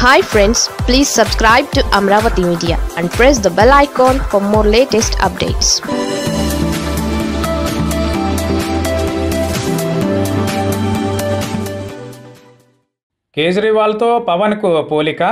hi friends please subscribe to Amaravati media and press the bell icon for more latest updates కేజ్రీవాల్తో పవన్కు పోలిక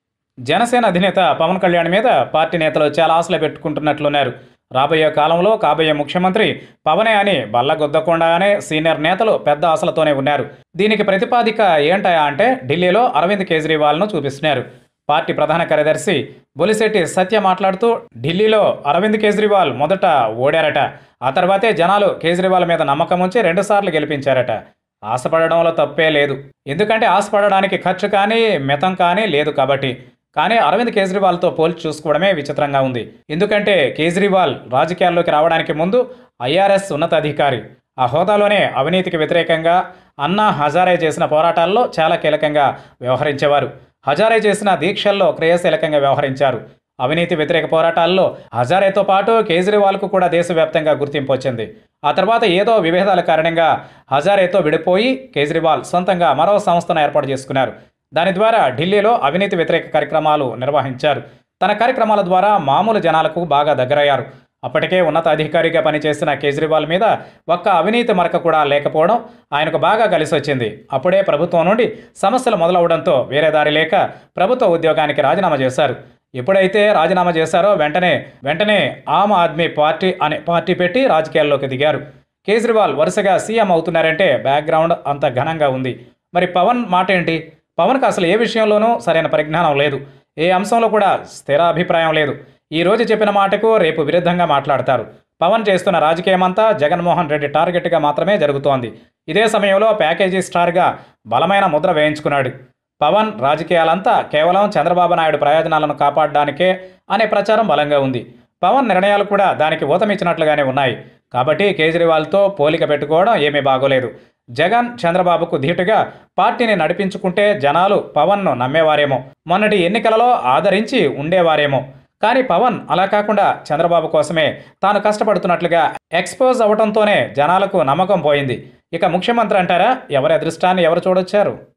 జనసేన అధినేత పవన్ కళ్యాణ్ మీద పార్టీ నేతలు చాలా ఆశలు పెట్టుకుంటున్నట్లున్నారు రాబోయే కాలంలో కాబోయే ముఖ్యమంత్రి పవనే అని బల్లగొద్దకుండానే సీనియర్ నేతలు పెద్ద ఆశలతోనే ఉన్నారు దీనికి ప్రతిపాదిక ఏంటయా అంటే ఢిల్లీలో అరవింద్ కేజ్రీవాల్ను చూపిస్తున్నారు పార్టీ ప్రధాన కార్యదర్శి బొలిశెట్టి సత్య మాట్లాడుతూ ఢిల్లీలో అరవింద్ కేజ్రీవాల్ మొదట ఓడారట ఆ తర్వాతే జనాలు కేజ్రీవాల్ మీద నమ్మకం ఉంచి రెండుసార్లు గెలిపించారట ఆశపడడంలో తప్పే లేదు ఎందుకంటే ఆశపడడానికి ఖర్చు కానీ మితం కానీ లేదు కాబట్టి కానీ అరవింద్ కేజ్రీవాల్తో పోల్చి చూసుకోవడమే విచిత్రంగా ఉంది ఎందుకంటే కేజ్రీవాల్ రాజకీయాల్లోకి రావడానికి ముందు ఐఆర్ఎస్ ఉన్నతాధికారి ఆ హోదాలోనే అవినీతికి వ్యతిరేకంగా అన్నా హజారే చేసిన పోరాటాల్లో చాలా కీలకంగా వ్యవహరించేవారు హజారే చేసిన దీక్షల్లో క్రియాశీలకంగా వ్యవహరించారు అవినీతి వ్యతిరేక పోరాటాల్లో హజారేతో పాటు కేజ్రీవాల్కు కూడా దేశవ్యాప్తంగా గుర్తింపు వచ్చింది ఆ తర్వాత ఏదో విభేదాల కారణంగా హజారేతో విడిపోయి కేజ్రీవాల్ సొంతంగా మరో సంస్థను ఏర్పాటు చేసుకున్నారు దాని ద్వారా ఢిల్లీలో అవినీతి వ్యతిరేక కార్యక్రమాలు నిర్వహించారు తన కార్యక్రమాల ద్వారా మామూలు జనాలకు బాగా దగ్గరయ్యారు అప్పటికే ఉన్నతాధికారిగా పనిచేసిన కేజ్రీవాల్ మీద ఒక్క అవినీతి మరక కూడా లేకపోవడం ఆయనకు బాగా కలిసి వచ్చింది అప్పుడే ప్రభుత్వం నుండి సమస్యలు మొదలవడంతో వేరే దారి లేక ప్రభుత్వ ఉద్యోగానికి రాజీనామా చేశారు ఎప్పుడైతే రాజీనామా చేశారో వెంటనే వెంటనే ఆమ్ ఆద్మీ పార్టీ అనే పార్టీ పెట్టి రాజకీయాల్లోకి దిగారు కేజ్రీవాల్ వరుసగా సీఎం అవుతున్నారంటే బ్యాక్గ్రౌండ్ అంత ఘనంగా ఉంది మరి పవన్ మాట ఏంటి పవన్కి అసలు ఏ విషయంలోనూ సరైన పరిజ్ఞానం లేదు ఏ అంశంలో కూడా స్థిర అభిప్రాయం లేదు ఈ రోజు చెప్పిన మాటకు రేపు విరుద్ధంగా మాట్లాడతారు పవన్ చేస్తున్న రాజకీయమంతా జగన్మోహన్ రెడ్డి టార్గెట్గా మాత్రమే జరుగుతోంది ఇదే సమయంలో ప్యాకేజీ స్టార్గా బలమైన ముద్ర వేయించుకున్నాడు పవన్ రాజకీయాలంతా కేవలం చంద్రబాబు నాయుడు ప్రయోజనాలను కాపాడడానికే అనే ప్రచారం బలంగా ఉంది పవన్ నిర్ణయాలు కూడా దానికి ఊతమిచ్చినట్లుగానే ఉన్నాయి కాబట్టి కేజ్రీవాల్తో పోలిక పెట్టుకోవడం ఏమీ బాగోలేదు జగన్ చంద్రబాబుకు ధీటుగా పార్టీని నడిపించుకుంటే జనాలు పవన్ను నమ్మేవారేమో మొన్నటి ఎన్నికలలో ఆదరించి ఉండేవారేమో కానీ పవన్ అలా కాకుండా చంద్రబాబు కోసమే తాను కష్టపడుతున్నట్లుగా ఎక్స్పోజ్ అవడంతోనే జనాలకు నమ్మకం పోయింది ఇక ముఖ్యమంత్రి అంటారా ఎవరి అదృష్టాన్ని ఎవరు చూడొచ్చారు